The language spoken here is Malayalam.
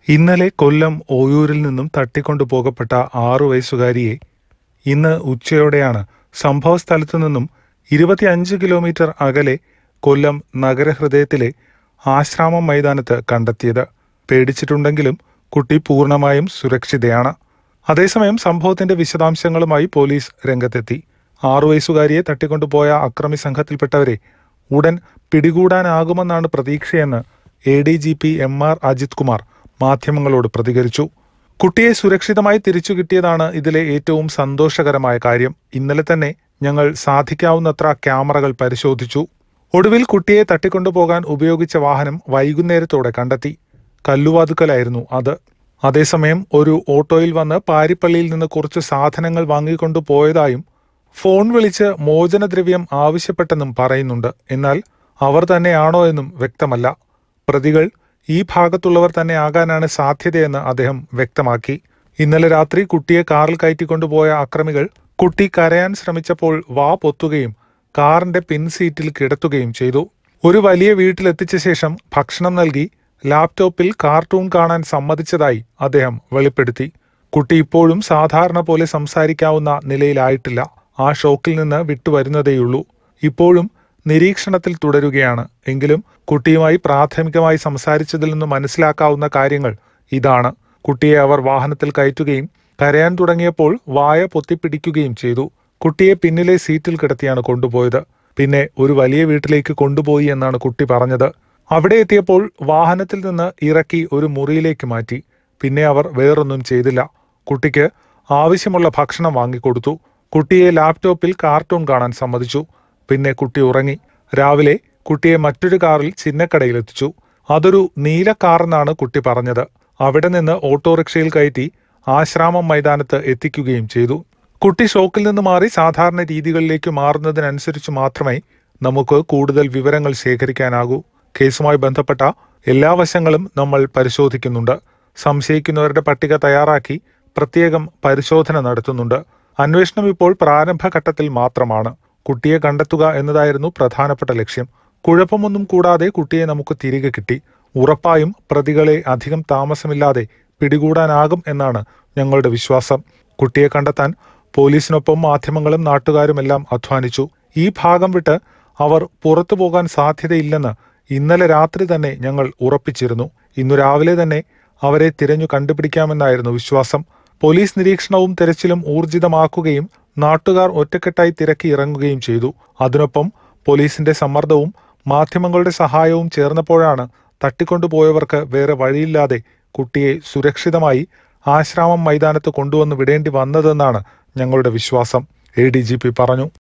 ഇന്നലെ കൊല്ലം ഓയൂരിൽ നിന്നും തട്ടിക്കൊണ്ടു പോകപ്പെട്ട ആറു വയസ്സുകാരിയെ ഇന്ന് ഉച്ചയോടെയാണ് സംഭവസ്ഥലത്തു നിന്നും ഇരുപത്തിയഞ്ച് കിലോമീറ്റർ അകലെ കൊല്ലം നഗരഹൃദയത്തിലെ ആശ്രാമം മൈതാനത്ത് കണ്ടെത്തിയത് പേടിച്ചിട്ടുണ്ടെങ്കിലും കുട്ടി പൂർണ്ണമായും സുരക്ഷിതയാണ് അതേസമയം സംഭവത്തിന്റെ വിശദാംശങ്ങളുമായി പോലീസ് രംഗത്തെത്തി ആറു വയസ്സുകാരിയെ തട്ടിക്കൊണ്ടുപോയ അക്രമി സംഘത്തിൽപ്പെട്ടവരെ ഉടൻ പിടികൂടാനാകുമെന്നാണ് പ്രതീക്ഷയെന്ന് A D G P M R Ajith Kumar മാധ്യമങ്ങളോട് പ്രതികരിച്ചു കുട്ടിയെ സുരക്ഷിതമായി തിരിച്ചു കിട്ടിയതാണ് ഇതിലെ ഏറ്റവും സന്തോഷകരമായ കാര്യം ഇന്നലെ തന്നെ ഞങ്ങൾ സാധിക്കാവുന്നത്ര ക്യാമറകൾ പരിശോധിച്ചു ഒടുവിൽ കുട്ടിയെ തട്ടിക്കൊണ്ടുപോകാൻ ഉപയോഗിച്ച വാഹനം വൈകുന്നേരത്തോടെ കണ്ടെത്തി കല്ലുവാതുക്കലായിരുന്നു അത് അതേസമയം ഒരു ഓട്ടോയിൽ വന്ന് പാരിപ്പള്ളിയിൽ നിന്ന് കുറച്ച് സാധനങ്ങൾ വാങ്ങിക്കൊണ്ടു പോയതായും ഫോൺ വിളിച്ച് മോചനദ്രവ്യം ആവശ്യപ്പെട്ടെന്നും പറയുന്നുണ്ട് എന്നാൽ അവർ തന്നെയാണോ എന്നും വ്യക്തമല്ല പ്രതികൾ ഈ ഭാഗത്തുള്ളവർ തന്നെ ആകാനാണ് സാധ്യതയെന്ന് അദ്ദേഹം വ്യക്തമാക്കി ഇന്നലെ രാത്രി കുട്ടിയെ കാറിൽ കയറ്റിക്കൊണ്ടുപോയ അക്രമികൾ കുട്ടി കരയാൻ ശ്രമിച്ചപ്പോൾ വാ പൊത്തുകയും കാറിന്റെ പിൻസീറ്റിൽ കിടത്തുകയും ചെയ്തു ഒരു വലിയ വീട്ടിലെത്തിച്ച ശേഷം ഭക്ഷണം നൽകി ലാപ്ടോപ്പിൽ കാർട്ടൂൺ കാണാൻ സമ്മതിച്ചതായി അദ്ദേഹം വെളിപ്പെടുത്തി കുട്ടി ഇപ്പോഴും സാധാരണ പോലെ സംസാരിക്കാവുന്ന നിലയിലായിട്ടില്ല ആ ഷോക്കിൽ നിന്ന് വിട്ടുവരുന്നതേയുള്ളൂ ഇപ്പോഴും നിരീക്ഷണത്തിൽ തുടരുകയാണ് എങ്കിലും കുട്ടിയുമായി പ്രാഥമികമായി സംസാരിച്ചതിൽ നിന്ന് മനസ്സിലാക്കാവുന്ന കാര്യങ്ങൾ ഇതാണ് കുട്ടിയെ അവർ വാഹനത്തിൽ കയറ്റുകയും കരയാൻ തുടങ്ങിയപ്പോൾ വായ പൊത്തിപ്പിടിക്കുകയും ചെയ്തു കുട്ടിയെ പിന്നിലെ സീറ്റിൽ കിടത്തിയാണ് കൊണ്ടുപോയത് പിന്നെ ഒരു വലിയ വീട്ടിലേക്ക് കൊണ്ടുപോയി എന്നാണ് കുട്ടി പറഞ്ഞത് അവിടെ എത്തിയപ്പോൾ വാഹനത്തിൽ നിന്ന് ഇറക്കി ഒരു മുറിയിലേക്ക് മാറ്റി പിന്നെ അവർ വേറൊന്നും ചെയ്തില്ല കുട്ടിക്ക് ആവശ്യമുള്ള ഭക്ഷണം വാങ്ങിക്കൊടുത്തു കുട്ടിയെ ലാപ്ടോപ്പിൽ കാർട്ടൂൺ കാണാൻ സമ്മതിച്ചു പിന്നെ കുട്ടി ഉറങ്ങി രാവിലെ കുട്ടിയെ മറ്റൊരു കാറിൽ ചിന്നക്കടയിൽ എത്തിച്ചു അതൊരു നീല കാറെന്നാണ് കുട്ടി പറഞ്ഞത് അവിടെ നിന്ന് ഓട്ടോറിക്ഷയിൽ കയറ്റി ആശ്രാമം മൈതാനത്ത് എത്തിക്കുകയും ചെയ്തു കുട്ടി ഷോക്കിൽ നിന്ന് മാറി സാധാരണ രീതികളിലേക്ക് മാറുന്നതിനനുസരിച്ച് മാത്രമേ നമുക്ക് കൂടുതൽ വിവരങ്ങൾ ശേഖരിക്കാനാകൂ കേസുമായി ബന്ധപ്പെട്ട എല്ലാ വശങ്ങളും നമ്മൾ പരിശോധിക്കുന്നുണ്ട് സംശയിക്കുന്നവരുടെ പട്ടിക തയ്യാറാക്കി പ്രത്യേകം പരിശോധന നടത്തുന്നുണ്ട് അന്വേഷണം ഇപ്പോൾ പ്രാരംഭഘട്ടത്തിൽ മാത്രമാണ് കുട്ടിയെ കണ്ടെത്തുക എന്നതായിരുന്നു പ്രധാനപ്പെട്ട ലക്ഷ്യം കുഴപ്പമൊന്നും കൂടാതെ കുട്ടിയെ നമുക്ക് തിരികെ കിട്ടി ഉറപ്പായും പ്രതികളെ അധികം താമസമില്ലാതെ പിടികൂടാനാകും എന്നാണ് ഞങ്ങളുടെ വിശ്വാസം കുട്ടിയെ കണ്ടെത്താൻ പോലീസിനൊപ്പം മാധ്യമങ്ങളും നാട്ടുകാരുമെല്ലാം അധ്വാനിച്ചു ഈ ഭാഗം വിട്ട് അവർ പുറത്തു പോകാൻ സാധ്യതയില്ലെന്ന് ഇന്നലെ രാത്രി തന്നെ ഞങ്ങൾ ഉറപ്പിച്ചിരുന്നു ഇന്നു രാവിലെ തന്നെ അവരെ തിരഞ്ഞു കണ്ടുപിടിക്കാമെന്നായിരുന്നു വിശ്വാസം പോലീസ് നിരീക്ഷണവും തെരച്ചിലും ഊർജിതമാക്കുകയും നാട്ടുകാർ ഒറ്റക്കെട്ടായി തിരക്കി ഇറങ്ങുകയും ചെയ്തു അതിനൊപ്പം പോലീസിന്റെ സമ്മർദ്ദവും മാധ്യമങ്ങളുടെ സഹായവും ചേർന്നപ്പോഴാണ് തട്ടിക്കൊണ്ടുപോയവർക്ക് വേറെ വഴിയില്ലാതെ കുട്ടിയെ സുരക്ഷിതമായി ആശ്രാമം മൈതാനത്ത് കൊണ്ടുവന്ന് വിടേണ്ടി വന്നതെന്നാണ് ഞങ്ങളുടെ വിശ്വാസം എ പറഞ്ഞു